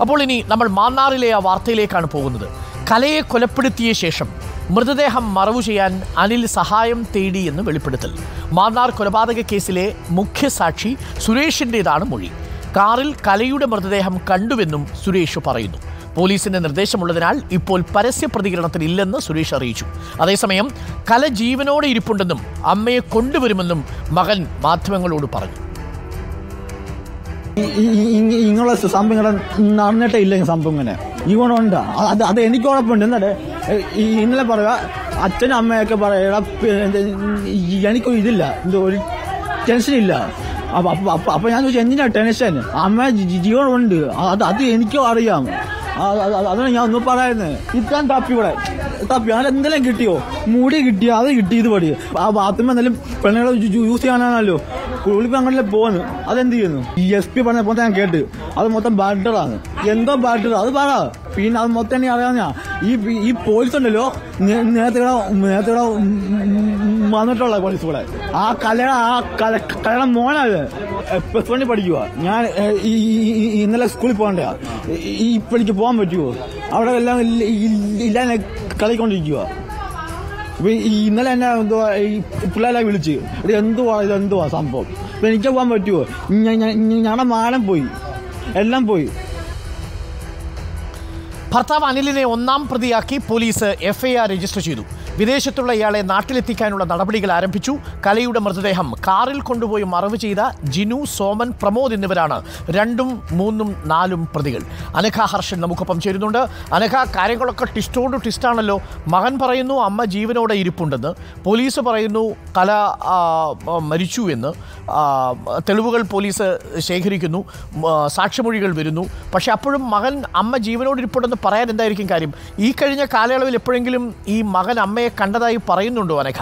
അപ്പോൾ ഇനി നമ്മൾ മാന്നാറിലെ ആ വാർത്തയിലേക്കാണ് പോകുന്നത് കലയെ കൊലപ്പെടുത്തിയ ശേഷം മൃതദേഹം മറവു ചെയ്യാൻ അനിൽ സഹായം തേടി എന്ന് വെളിപ്പെടുത്തൽ മാന്നാർ കൊലപാതക കേസിലെ മുഖ്യസാക്ഷി സുരേഷിൻ്റെതാണ് മൊഴി കാറിൽ കലയുടെ മൃതദേഹം കണ്ടുവെന്നും സുരേഷ് പറയുന്നു പോലീസിന്റെ നിർദ്ദേശമുള്ളതിനാൽ ഇപ്പോൾ പരസ്യ പ്രതികരണത്തിനില്ലെന്ന് സുരേഷ് അറിയിച്ചു അതേസമയം കല ജീവനോടെ ഇരിപ്പുണ്ടെന്നും അമ്മയെ കൊണ്ടുവരുമെന്നും മകൻ മാധ്യമങ്ങളോട് പറഞ്ഞു ഈ- ഈ- ഈ- ഇ- ഇങ്ങനെയുള്ള സംഭവം ഇങ്ങനെ നടന്നിട്ടേ ഇല്ല ഈ സംഭവം ഇങ്ങനെ ഇങ്ങോട്ടുണ്ട് അത് അത് എനിക്ക് കുഴപ്പമുണ്ട് എന്നിട്ട് ഈ ഇന്നലെ പറയുക അച്ഛനും അമ്മയൊക്കെ പറയുക എനിക്കൊരു ഇതില്ല എന്തോ ഒരു ടെൻഷൻ ഇല്ല അപ്പൊ അപ്പൊ അപ്പൊ അപ്പൊ ഞാൻ ചോദിച്ചു എന്തിനാ ടെൻഷൻ അമ്മ ജി- ജീവനുണ്ട് അത് അത് എനിക്കും അറിയാം അത് അത് അതാണ് ഞാൻ ഒന്ന് പറയുന്നത് ഇത്താൻ തപ്പി ഇവിടെ തപ്പി അങ്ങനെ എന്തെങ്കിലും കിട്ടിയോ മുടി കിട്ടിയോ അത് കിട്ടി ഇത് പടി ആ ബാത്റൂം എന്തെങ്കിലും പെണ്ണുങ്ങളെ യൂസ് ചെയ്യാനാണല്ലോ കുളിപ്പ് അങ്ങോട്ടല്ലേ പോകുന്നു അതെന്ത് ചെയ്യുന്നു ഈ എസ് പി പറഞ്ഞ മൊത്തം ഞാൻ കേട്ട് അത് മൊത്തം ബാറ്ററാണ് എന്തോ ബാറ്റർ അത് പറ പിന്നെ അത് മൊത്തം എനിക്ക് അറിയാവുന്ന ഈ ഈ പോലീസ് ഉണ്ടല്ലോ നേ- നേരത്തെ ഇവിടെ നേരത്തെ ഇവിടെ വന്നിട്ടുള്ള പോലീസ് ഇവിടെ ആ കലയുടെ ആ കല കലയുടെ മോനാണ് പ്ലസ് വണ്ണി പഠിക്കുക ഞാൻ ഏ, ഈ ഈ- ഈ- ഇന്നലെ സ്കൂളിൽ പോകണ്ട ഈ ഇപ്പൊ എനിക്ക് പോകാൻ പറ്റുമോ അവിടെ എല്ലാം ഇല്ല- ഇല്ല- ഇല്ലാതെ കളിക്കൊണ്ടിരിക്കുക ഇപ്പൊ ഈ ഇന്നലെ എന്നെ എന്തുവാ ഈ പിള്ളേരെ വിളിച്ച് ഇത് എന്തുവാ ഇത് എന്തുവാ സംഭവം ഇപ്പൊ എനിക്ക് പോകാൻ പറ്റുമോ ഞങ്ങളുടെ മാനം പോയി എല്ലാം പോയി ഭർത്താവ് അനിലിനെ ഒന്നാം പ്രതിയാക്കി പോലീസ് എഫ്ഐആർ രജിസ്റ്റർ ചെയ്തു വിദേശത്തുള്ള ഇയാളെ നാട്ടിലെത്തിക്കാനുള്ള നടപടികൾ ആരംഭിച്ചു കലയുടെ മൃതദേഹം കാറിൽ കൊണ്ടുപോയി മറവ് ചെയ്ത ജിനു സോമൻ പ്രമോദ് എന്നിവരാണ് രണ്ടും മൂന്നും നാലും പ്രതികൾ അനഘ ഹർഷൻ നമുക്കൊപ്പം ചേരുന്നുണ്ട് അനഘ കാര്യങ്ങളൊക്കെ ടിസ്റ്റോട് ടിസ്റ്റാണല്ലോ മകൻ പറയുന്നു അമ്മ ജീവനോടെ ഇരിപ്പുണ്ടെന്ന് പോലീസ് പറയുന്നു കല ആ, ആ, മരിച്ചു എന്ന് ആ, തെളിവുകൾ പോലീസ് ശേഖരിക്കുന്നു ആ, സാക്ഷിമൊഴികൾ വരുന്നു പക്ഷെ അപ്പോഴും മകൻ അമ്മ ജീവനോട് ഇരിപ്പുണ്ടെന്ന് പറയാൻ എന്തായിരിക്കും കാര്യം ഈ കഴിഞ്ഞ കാലയളവിൽ എപ്പോഴെങ്കിലും ഈ മകൻ അമ്മയെ കണ്ടതായി പറയുന്നുണ്ടോ അനഘ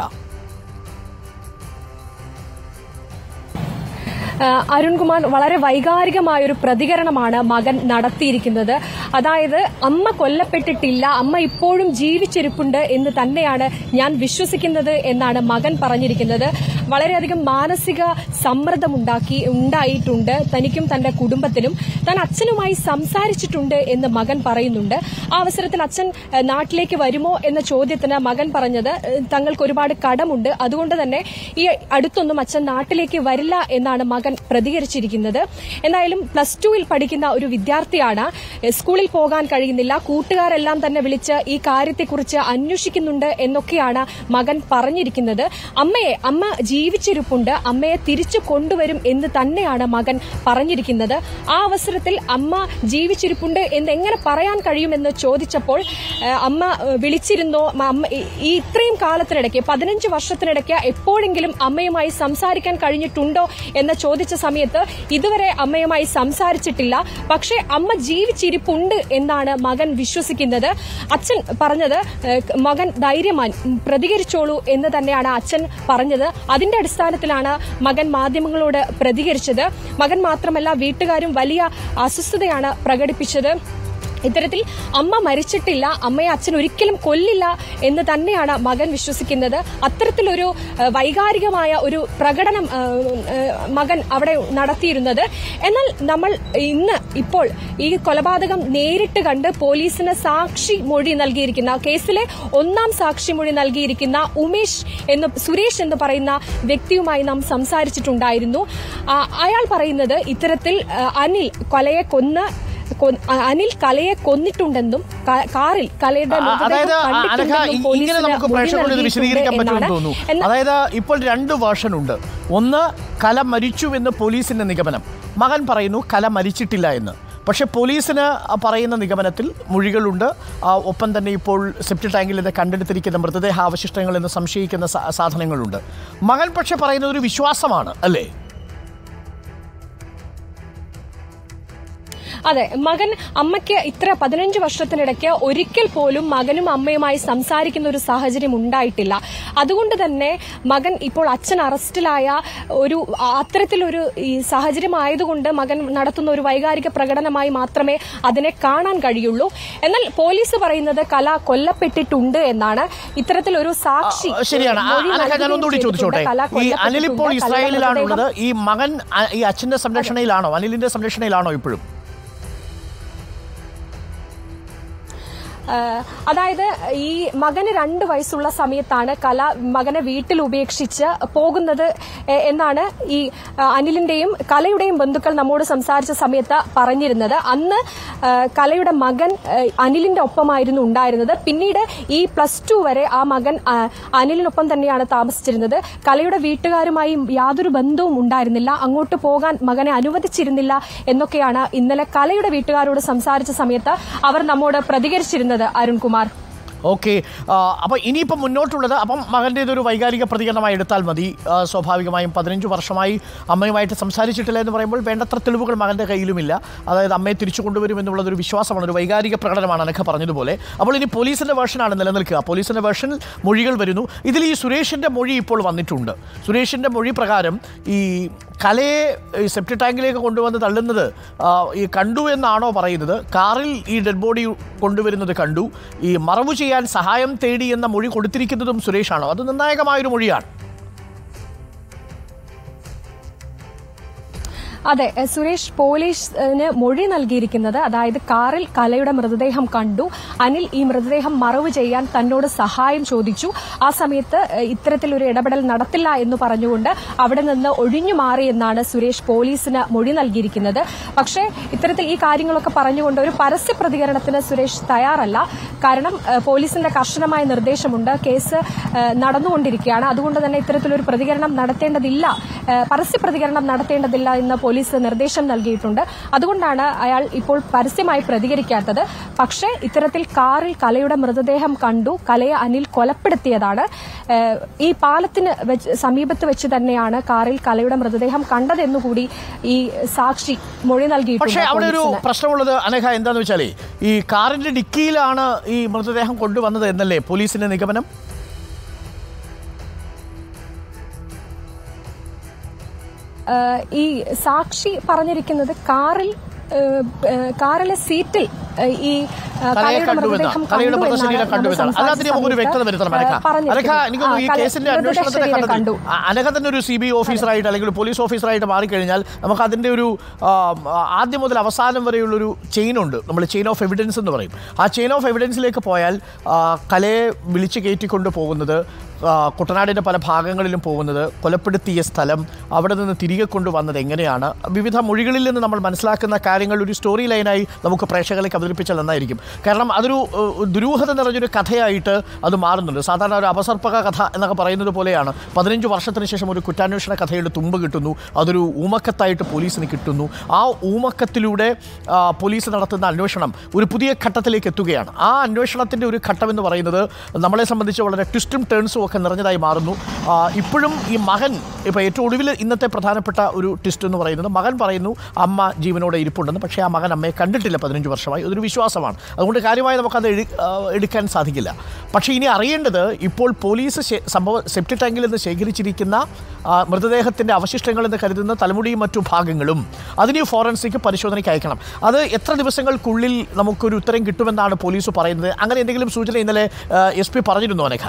ആ, അരുൺകുമാർ വളരെ വൈകാരികമായ ഒരു പ്രതികരണമാണ് മകൻ നടത്തിയിരിക്കുന്നത് അതായത് അമ്മ കൊല്ലപ്പെട്ടിട്ടില്ല അമ്മ ഇപ്പോഴും ജീവിച്ചിരിപ്പുണ്ട് എന്ന് തന്നെയാണ് ഞാൻ വിശ്വസിക്കുന്നത് എന്നാണ് മകൻ പറഞ്ഞിരിക്കുന്നത് വളരെയധികം മാനസിക സമ്മർദ്ദമുണ്ടാക്കി ഉണ്ടായിട്ടുണ്ട് തനിക്കും തന്റെ കുടുംബത്തിനും താൻ അച്ഛനുമായി സംസാരിച്ചിട്ടുണ്ട് എന്ന് മകൻ പറയുന്നുണ്ട് ആ അവസരത്തിൽ അച്ഛൻ ഏഹ്, നാട്ടിലേക്ക് വരുമോ എന്ന ചോദ്യത്തിന് മകൻ പറഞ്ഞത് ഏഹ്, തങ്ങൾക്ക് ഒരുപാട് കടമുണ്ട് അതുകൊണ്ട് തന്നെ ഈ അടുത്തൊന്നും അച്ഛൻ നാട്ടിലേക്ക് വരില്ല എന്നാണ് മകൻ പ്രതികരിച്ചിരിക്കുന്നത് എന്തായാലും പ്ലസ് ടുവിൽ പഠിക്കുന്ന ഒരു വിദ്യാർത്ഥിയാണ് ഏഹ്, സ്കൂളിൽ പോകാൻ കഴിയുന്നില്ല കൂട്ടുകാരെല്ലാം തന്നെ വിളിച്ച് ഈ കാര്യത്തെക്കുറിച്ച് അന്വേഷിക്കുന്നുണ്ട് എന്നൊക്കെയാണ് മകൻ പറഞ്ഞിരിക്കുന്നത് അമ്മയെ അമ്മ ജീവിച്ചിരിപ്പുണ്ട് അമ്മയെ തിരിച്ചു കൊണ്ടുവരും എന്ന് തന്നെയാണ് മകൻ പറഞ്ഞിരിക്കുന്നത് ആ അവസരത്തിൽ അമ്മ ജീവിച്ചിരിപ്പുണ്ട് എന്ന് എങ്ങനെ പറയാൻ കഴിയുമെന്ന് ചോദിച്ചപ്പോൾ ഏഹ്, അമ്മ ഏഹ്, വിളിച്ചിരുന്നോ മ- അമ്മ ഈ- ഈ ഇത്രയും കാലത്തിനിടയ്ക്ക് പതിനഞ്ച് വർഷത്തിനിടയ്ക്ക് എപ്പോഴെങ്കിലും അമ്മയുമായി സംസാരിക്കാൻ കഴിഞ്ഞിട്ടുണ്ടോ എന്ന് ചോദിച്ച സമയത്ത് ഇതുവരെ അമ്മയുമായി സംസാരിച്ചിട്ടില്ല പക്ഷേ അമ്മ ജീവിച്ചിരിപ്പുണ്ട് എന്നാണ് മകൻ വിശ്വസിക്കുന്നത് അച്ഛൻ പറഞ്ഞത് ഏഹ്, മകൻ ധൈര്യമാൻ ഉം, പ്രതികരിച്ചോളൂ എന്ന് തന്നെയാണ് അച്ഛൻ പറഞ്ഞത് അതിന്റെ അടിസ്ഥാനത്തിലാണ് മകൻ മാധ്യമങ്ങളോട് പ്രതികരിച്ചത് മകൻ മാത്രമല്ല വീട്ടുകാരും വലിയ അസ്വസ്ഥതയാണ് പ്രകടിപ്പിച്ചത് ഇത്തരത്തിൽ അമ്മ മരിച്ചിട്ടില്ല അമ്മയെ അച്ഛൻ ഒരിക്കലും കൊല്ലില്ല എന്ന് തന്നെയാണ് മകൻ വിശ്വസിക്കുന്നത് അത്തരത്തിലൊരു ഏഹ്, വൈകാരികമായ ഒരു പ്രകടനം ഏഹ്, ഏഹ്, മകൻ അവിടെ നടത്തിയിരുന്നത് എന്നാൽ നമ്മൾ ഇന്ന് ഇപ്പോൾ ഈ കൊലപാതകം നേരിട്ട് കണ്ട് പോലീസിന് സാക്ഷി മൊഴി നൽകിയിരിക്കുന്ന കേസിലെ ഒന്നാം സാക്ഷി മൊഴി നൽകിയിരിക്കുന്ന ഉമേഷ് എന്ന് സുരേഷ് എന്ന് പറയുന്ന വ്യക്തിയുമായി നാം സംസാരിച്ചിട്ടുണ്ടായിരുന്നു ആ, അയാൾ പറയുന്നത് ഇത്തരത്തിൽ ആ, അനിൽ കൊലയെ കൊന്ന് കൊ- അനിൽ കലയെ കൊന്നിട്ടുണ്ടെന്നും ക- കാറിൽ കലയുടെ ആ, മൃതദേഹം അതായത് ആ, അനഘ കണ്ടിട്ടുണ്ടെന്നും ഇ- പോലീസിന് ഇങ്ങനെ നമുക്ക് മൊഴി പ്രേക്ഷകരോട് ഇത് വിശദീകരിക്കാൻ നൽകിയിട്ടുണ്ട് പറ്റുമെന്ന് എന്നാണ്. തോന്നുന്നു എന്നാൽ അതായത് ഇപ്പോൾ രണ്ട് വേർഷൻ ഉണ്ട് ഒന്ന് കല മരിച്ചു എന്ന് പോലീസിന്റെ നിഗമനം മകൻ പറയുന്നു കല മരിച്ചിട്ടില്ല എന്ന് പക്ഷേ പോലീസിന് ആ പറയുന്ന നിഗമനത്തിൽ മൊഴികളുണ്ട് ആ, ഒപ്പം തന്നെ ഇപ്പോൾ സെപ്റ്റി ടാങ്കിൽ ഇത് കണ്ടെടുത്തിരിക്കുന്ന മൃതദേഹ അവശിഷ്ടങ്ങൾ എന്ന് സംശയിക്കുന്ന സാ- സാധനങ്ങളുണ്ട് മകൻ പക്ഷെ പറയുന്നത് ഒരു വിശ്വാസമാണ് അല്ലേ അതെ മകൻ അമ്മയ്ക്ക് ഇത്ര പതിനഞ്ച് വർഷത്തിനിടയ്ക്ക് ഒരിക്കൽ പോലും മകനും അമ്മയുമായി സംസാരിക്കുന്ന ഒരു സാഹചര്യം ഉണ്ടായിട്ടില്ല അതുകൊണ്ട് തന്നെ മകൻ ഇപ്പോൾ അച്ഛൻ അറസ്റ്റിലായ ഒരു അത്തരത്തിലൊരു ഈ സാഹചര്യം ആയതുകൊണ്ട് മകൻ നടത്തുന്ന ഒരു വൈകാരിക പ്രകടനമായി മാത്രമേ അതിനെ കാണാൻ കഴിയുള്ളൂ എന്നാൽ പോലീസ് പറയുന്നത് കല കൊല്ലപ്പെട്ടിട്ടുണ്ട് എന്നാണ് ഇത്തരത്തിലൊരു സാക്ഷി ആ, ശരിയാണ് ആ, മൊഴി അനഘ ഞാൻ നൽകുകയും ഒന്നുകൂടി ചെയ്തിട്ടുണ്ട്. ചോദിച്ചോട്ടെ കല ഈ അനിൽ ഇപ്പോൾ കൊല്ലപ്പെട്ടിട്ടുണ്ട്. കലയുടെ ഇസ്രായേലിലാണുള്ളത് മൃതദേഹം ഈ മകൻ അ, ഈ അച്ഛന്റെ സംരക്ഷണയിലാണോ അനിലിന്റെ സംരക്ഷണയിലാണോ ഇപ്പോഴും ഏഹ് അതായത് ഈ മകന് രണ്ട് വയസ്സുള്ള സമയത്താണ് കല മകനെ വീട്ടിൽ ഉപേക്ഷിച്ച് പോകുന്നത് എ- എന്നാണ് ഈ ആ, അനിലിന്റെയും കലയുടെയും ബന്ധുക്കൾ നമ്മോട് സംസാരിച്ച സമയത്ത് പറഞ്ഞിരുന്നത് അന്ന് ആ, കലയുടെ മകൻ ആ, അനിലിന്റെ ഒപ്പമായിരുന്നു ഉണ്ടായിരുന്നത് പിന്നീട് ഈ പ്ലസ് ടു വരെ ആ മകൻ ആ, അനിലിനൊപ്പം തന്നെയാണ് താമസിച്ചിരുന്നത് കലയുടെ വീട്ടുകാരുമായി യാതൊരു ബന്ധവും ഉണ്ടായിരുന്നില്ല അങ്ങോട്ട് പോകാൻ മകനെ അനുവദിച്ചിരുന്നില്ല എന്നൊക്കെയാണ് ഇന്നലെ കലയുടെ വീട്ടുകാരോട് സംസാരിച്ച സമയത്ത് അവർ നമ്മോട് പ്രതികരിച്ചിരുന്നത് അരുൺകുമാർ ഓക്കെ അപ്പോൾ ഇനിയിപ്പം മുന്നോട്ടുള്ളത് അപ്പം മകൻ്റേതൊരു വൈകാരിക പ്രതികരണമായി എടുത്താൽ മതി ആ, സ്വാഭാവികമായും പതിനഞ്ച് വർഷമായി അമ്മയുമായിട്ട് സംസാരിച്ചിട്ടില്ല എന്ന് പറയുമ്പോൾ വേണ്ടത്ര തെളിവുകൾ മകൻ്റെ കയ്യിലുമില്ല അതായത് അമ്മയെ തിരിച്ചു കൊണ്ടുവരും എന്നുള്ളതൊരു വിശ്വാസമാണ് ഒരു വൈകാരിക പ്രകടനമാണ് അനക്ക പറഞ്ഞതുപോലെ അപ്പോൾ ഇനി പോലീസിൻ്റെ വേർഷനാണ് നിലനിൽക്കുക പോലീസിൻ്റെ വേർഷനിൽ മൊഴികൾ വരുന്നു ഇതിൽ ഈ സുരേഷിൻ്റെ മൊഴി ഇപ്പോൾ വന്നിട്ടുണ്ട് സുരേഷിൻ്റെ മൊഴി പ്രകാരം ഈ കലയെ ഈ സെപ്റ്റി ടാങ്കിലേക്ക് കൊണ്ടുവന്ന് തള്ളുന്നത് ആ, ഈ കണ്ടു എന്നാണോ പറയുന്നത് കാറിൽ ഈ ഡെഡ് ബോഡി കൊണ്ടുവരുന്നത് കണ്ടു ഈ മറവു ചെയ്യാൻ സഹായം തേടി എന്ന മൊഴി കൊടുത്തിരിക്കുന്നതും സുരേഷാണോ അത് നിർണായകമായൊരു മൊഴിയാണ് അതെ എ, സുരേഷ് പോലീസിന് മൊഴി നൽകിയിരിക്കുന്നത് അതായത് കാറിൽ കലയുടെ മൃതദേഹം കണ്ടു അനിൽ ഈ മൃതദേഹം മറവ് ചെയ്യാൻ തന്നോട് സഹായം ചോദിച്ചു ആ സമയത്ത് എ, ഇത്തരത്തിലൊരു ഇടപെടൽ നടത്തില്ല എന്ന് പറഞ്ഞുകൊണ്ട് അവിടെ നിന്ന് ഒഴിഞ്ഞു മാറി എന്നാണ് സുരേഷ് പോലീസിന് മൊഴി നൽകിയിരിക്കുന്നത് പക്ഷേ ഇത്തരത്തിൽ ഈ കാര്യങ്ങളൊക്കെ പറഞ്ഞുകൊണ്ട് ഒരു പരസ്യ പ്രതികരണത്തിന് സുരേഷ് തയ്യാറല്ല കാരണം എ, പോലീസിന്റെ കർശനമായ നിർദ്ദേശമുണ്ട് കേസ് എ, നടന്നുകൊണ്ടിരിക്കുകയാണ് അതുകൊണ്ട് തന്നെ ഇത്തരത്തിലൊരു പ്രതികരണം നടത്തേണ്ടതില്ല എ, പരസ്യ പ്രതികരണം നടത്തേണ്ടതില്ല എന്ന് പോലീസ് നിർദ്ദേശം നൽകിയിട്ടുണ്ട് അതുകൊണ്ടാണ് അയാൾ ഇപ്പോൾ പരസ്യമായി പ്രതികരിക്കാത്തത് പക്ഷേ ഇത്തരത്തിൽ കാറിൽ കലയുടെ മൃതദേഹം കണ്ടു കലയെ അനിൽ കൊലപ്പെടുത്തിയതാണ് ഏഹ് ഈ പാലത്തിന് വെച്ച് സമീപത്ത് വെച്ച് തന്നെയാണ് കാറിൽ കലയുടെ മൃതദേഹം കണ്ടതെന്നുകൂടി ഈ സാക്ഷി മൊഴി നൽകിയിട്ടുണ്ട് പക്ഷേ അവിടെ ഒരു പോലീസിന്. പ്രശ്നമുള്ളത് അനഘ എന്താന്ന് വെച്ചാലേ ഈ കാറിന്റെ ഡിക്കിയിലാണ് ഈ മൃതദേഹം കൊണ്ടുവന്നത് എന്നല്ലേ പോലീസിന്റെ നിഗമനം ഏഹ് ഈ സാക്ഷി പറഞ്ഞിരിക്കുന്നത് കാറിൽ ഏഹ് ഏഹ് കാറിലെ സീറ്റിൽ ഏഹ് ഈ ഏഹ് കലയെ കലയുടെ കണ്ടുവെന്ന മൃതദേഹം കലയുടെ കണ്ടു മൃതശരീരം എന്നാണ് കണ്ടുവെന്നാണ് നമ്മൾ അതിനകത്ത് നമുക്കൊരു സംസാരിച്ച വ്യക്തത വരുത്തണം അനഘ സമയത്ത് അനഘ എനിക്ക് തോന്നുന്നു ഈ ആ, കല- കേസിന്റെ അന്വേഷണത്തിന്റെ മൃതശരീരം കണ്ടു ഘട്ടത്തിൽ അ- അനഘ തന്നെ ഒരു സി ബി ഓഫീസറായിട്ട് അല്ലെങ്കിൽ ഒരു പോലീസ് ഓഫീസറായിട്ട് മാറിക്കഴിഞ്ഞാൽ നമുക്ക് അതിന്റെ ഒരു ആ, ആദ്യം മുതൽ അവസാനം വരെയുള്ളൊരു ചെയിൻ ഉണ്ട് നമ്മൾ ചെയിൻ ഓഫ് എവിഡൻസ് എന്ന് പറയും ആ ചെയിൻ ഓഫ് എവിഡൻസിലേക്ക് പോയാൽ ആ, കലയെ വിളിച്ച് കയറ്റിക്കൊണ്ട് പോകുന്നത് ആ, കുട്ടനാടിൻ്റെ പല ഭാഗങ്ങളിലും പോകുന്നത് കൊലപ്പെടുത്തിയ സ്ഥലം അവിടെ നിന്ന് തിരികെ കൊണ്ടുവന്നത് എങ്ങനെയാണ് വിവിധ മൊഴികളിൽ നിന്ന് നമ്മൾ മനസ്സിലാക്കുന്ന കാര്യങ്ങൾ ഒരു സ്റ്റോറി ലൈനായി നമുക്ക് പ്രേക്ഷകരിലേക്ക് അവതരിപ്പിച്ചാൽ നന്നായിരിക്കും കാരണം അതൊരു ഏഹ്, ദുരൂഹത നിറഞ്ഞൊരു കഥയായിട്ട് അത് മാറുന്നുണ്ട് സാധാരണ ഒരു അപസർപ്പക കഥ എന്നൊക്കെ പറയുന്നത് പോലെയാണ് പതിനഞ്ച് വർഷത്തിന് ശേഷം ഒരു കുറ്റാന്വേഷണ കഥയുടെ തുമ്പ് കിട്ടുന്നു അതൊരു ഊമക്കത്തായിട്ട് പോലീസിന് കിട്ടുന്നു ആ ഊമക്കത്തിലൂടെ ആ, പോലീസ് നടത്തുന്ന അന്വേഷണം ഒരു പുതിയ ഘട്ടത്തിലേക്ക് എത്തുകയാണ് ആ അന്വേഷണത്തിൻ്റെ ഒരു ഘട്ടം എന്ന് പറയുന്നത് നമ്മളെ സംബന്ധിച്ച് വളരെ ട്വിസ്റ്റും ടേൺസും ഒക്കെ നിറഞ്ഞതായി മാറുന്നു ആ, ഇപ്പോഴും ഈ മകൻ ഇപ്പോൾ ഏറ്റവും ഒടുവിൽ ഇന്നത്തെ പ്രധാനപ്പെട്ട ഒരു ട്വിസ്റ്റ് എന്ന് പറയുന്നത് മകൻ പറയുന്നു അമ്മ ജീവനോടെ ഇരിപ്പുണ്ടെന്ന് പക്ഷേ ആ മകൻ അമ്മയെ കണ്ടിട്ടില്ല പതിനഞ്ച് വർഷമായി അതൊരു വിശ്വാസമാണ് അതുകൊണ്ട് കാര്യമായി നമുക്കത് എഴു ആ, എടുക്കാൻ സാധിക്കില്ല പക്ഷേ ഇനി അറിയേണ്ടത് ഇപ്പോൾ പോലീസ് ശേ- സംഭവ സെപ്റ്റി ടാങ്കിൽ നിന്ന് ശേഖരിച്ചിരിക്കുന്ന ആ, മൃതദേഹത്തിൻ്റെ അവശിഷ്ടങ്ങൾ എന്ന് കരുതുന്ന തലമുടിയും മറ്റു ഭാഗങ്ങളും അതിന് ഫോറൻസിക് പരിശോധനയ്ക്ക് അയക്കണം അത് എത്ര ദിവസങ്ങൾക്കുള്ളിൽ നമുക്കൊരു ഉത്തരം കിട്ടുമെന്നാണ് പോലീസ് പറയുന്നത് അങ്ങനെ എന്തെങ്കിലും സൂചന ഇന്നലെ എസ് പി പറഞ്ഞിരുന്നു അനഘ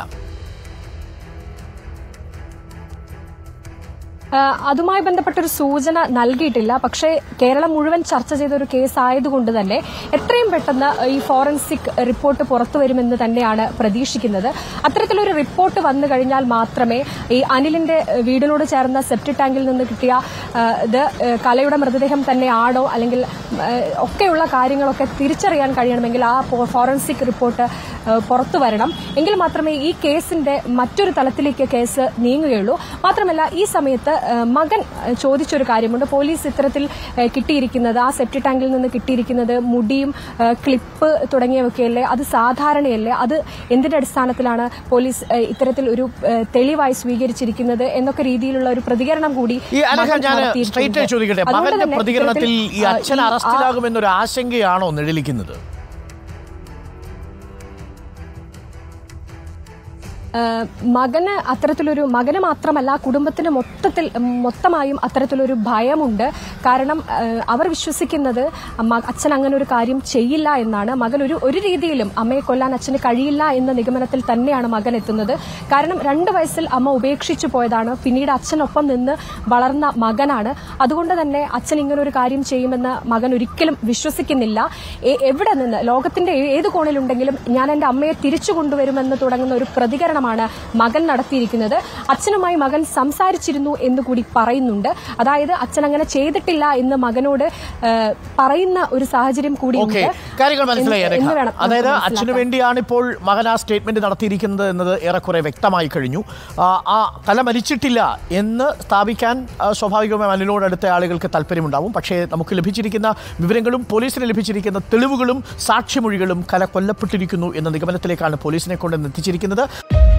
ഏഹ് അതുമായി ബന്ധപ്പെട്ട ഒരു സൂചന നൽകിയിട്ടില്ല പക്ഷേ കേരളം മുഴുവൻ ചർച്ച ചെയ്ത ഒരു കേസ് ആയതുകൊണ്ട് തന്നെ എത്രയും പെട്ടെന്ന് ഈ ഫോറൻസിക് റിപ്പോർട്ട് പുറത്തു വരുമെന്ന് തന്നെയാണ് പ്രതീക്ഷിക്കുന്നത് അത്തരത്തിലൊരു റിപ്പോർട്ട് വന്നു കഴിഞ്ഞാൽ മാത്രമേ ഈ അനിലിന്റെ ഏഹ് വീടിനോട് ചേർന്ന സെപ്റ്റി ടാങ്കിൽ നിന്ന് കിട്ടിയ ഏഹ് ഇത് ഏഹ് കലയുടെ മൃതദേഹം തന്നെയാണോ അല്ലെങ്കിൽ ഏഹ് ഒക്കെയുള്ള കാര്യങ്ങളൊക്കെ തിരിച്ചറിയാൻ കഴിയണമെങ്കിൽ ആ ഫോ- ഫോറൻസിക് റിപ്പോർട്ട് ഏഹ് പുറത്തു വരണം എങ്കിൽ മാത്രമേ ഈ കേസിന്റെ മറ്റൊരു തലത്തിലേക്ക് കേസ് നീങ്ങുകയുള്ളൂ മാത്രമല്ല ഈ സമയത്ത് ഏഹ് മകൻ ഏഹ് ചോദിച്ചൊരു കാര്യമുണ്ട് പോലീസ് ഇത്തരത്തിൽ ഏഹ് കിട്ടിയിരിക്കുന്നത് ആ സെപ്റ്റി ടാങ്കിൽ നിന്ന് കിട്ടിയിരിക്കുന്നത് മുടിയും ഏഹ് ക്ലിപ്പ് തുടങ്ങിയവയൊക്കെയല്ലേ അത് സാധാരണയല്ലേ അത് എന്തിന്റെ അടിസ്ഥാനത്തിലാണ് പോലീസ് ഏഹ് ഇത്തരത്തിൽ ഒരു ഏഹ് തെളിവായി സ്വീകരിച്ചിരിക്കുന്നത് എന്നൊക്കെ രീതിയിലുള്ള ഒരു പ്രതികരണം കൂടി ഈ അനഘ മകൻ ഞാൻ നടത്തിയിട്ടുണ്ട്. സ്ട്രൈറ്റ് ആയി ചോദിക്കട്ടെ അതുകൊണ്ട് മകന്റെ തന്നെ പ്രതികരണത്തിൽ ഇത്തരത്തിൽ, ഈ ആ, അച്ഛൻ ഈ ആ- അറസ്റ്റിലാകുമെന്നൊരു ആശങ്കയാണോ നിഴലിക്കുന്നത് ഏഹ് മകന് അത്തരത്തിലൊരു മകന് മാത്രമല്ല കുടുംബത്തിന് മൊത്തത്തിൽ മൊത്തമായും അത്തരത്തിലൊരു ഭയമുണ്ട് കാരണം ഏഹ് അവർ വിശ്വസിക്കുന്നത് മ- അച്ഛൻ അങ്ങനെ ഒരു കാര്യം ചെയ്യില്ല എന്നാണ് മകൻ ഒരു ഒരു രീതിയിലും അമ്മയെ കൊല്ലാൻ അച്ഛന് കഴിയില്ല എന്ന നിഗമനത്തിൽ തന്നെയാണ് മകൻ എത്തുന്നത് കാരണം രണ്ട് വയസ്സിൽ അമ്മ ഉപേക്ഷിച്ചു പോയതാണ് പിന്നീട് അച്ഛനൊപ്പം നിന്ന് വളർന്ന മകനാണ് അതുകൊണ്ട് തന്നെ അച്ഛൻ ഇങ്ങനെ ഒരു കാര്യം ചെയ്യുമെന്ന് മകൻ ഒരിക്കലും വിശ്വസിക്കുന്നില്ല എ- എവിടെ നിന്ന് ലോകത്തിന്റെ ഏ- ഏത് കോണിലുണ്ടെങ്കിലും ഞാൻ എന്റെ അമ്മയെ തിരിച്ചു കൊണ്ടുവരുമെന്ന് തുടങ്ങുന്ന ഒരു പ്രതികരണമാണ് മകൻ നടത്തിയിരിക്കുന്നത് അച്ഛനുമായി മകൻ സംസാരിച്ചിരുന്നു എന്ന് കൂടി പറയുന്നുണ്ട് അതായത് അച്ഛൻ അങ്ങനെ ചെയ്തിട്ടില്ല എന്ന് മകനോട് ഏഹ്, പറയുന്ന ഒരു സാഹചര്യം കൂടി ഓക്കെ കാര്യങ്ങൾ മനസ്സിലായി എന്ന് രേഖ. വേണം അതായത് നമുക്ക് അച്ഛനു മനസ്സിലാക്കാൻ. വേണ്ടിയാണ് ഇപ്പോൾ മകൻ ആ സ്റ്റേറ്റ്മെന്റ് നടത്തിയിരിക്കുന്നത് എന്നത് ഏറെക്കുറെ വ്യക്തമായി കഴിഞ്ഞു ആ, ആ തല മരിച്ചിട്ടില്ല എന്ന് സ്ഥാപിക്കാൻ ആ, സ്വാഭാവികമായും അനിലോട് അടുത്ത ആളുകൾക്ക് താല്പര്യമുണ്ടാവും പക്ഷേ നമുക്ക് ലഭിച്ചിരിക്കുന്ന വിവരങ്ങളും പോലീസിന് ലഭിച്ചിരിക്കുന്ന തെളിവുകളും സാക്ഷിമൊഴികളും കല കൊല്ലപ്പെട്ടിരിക്കുന്നു എന്ന നിഗമനത്തിലേക്കാണ് പോലീസിനെ കൊണ്ട് എത്തിച്ചിരിക്കുന്നത്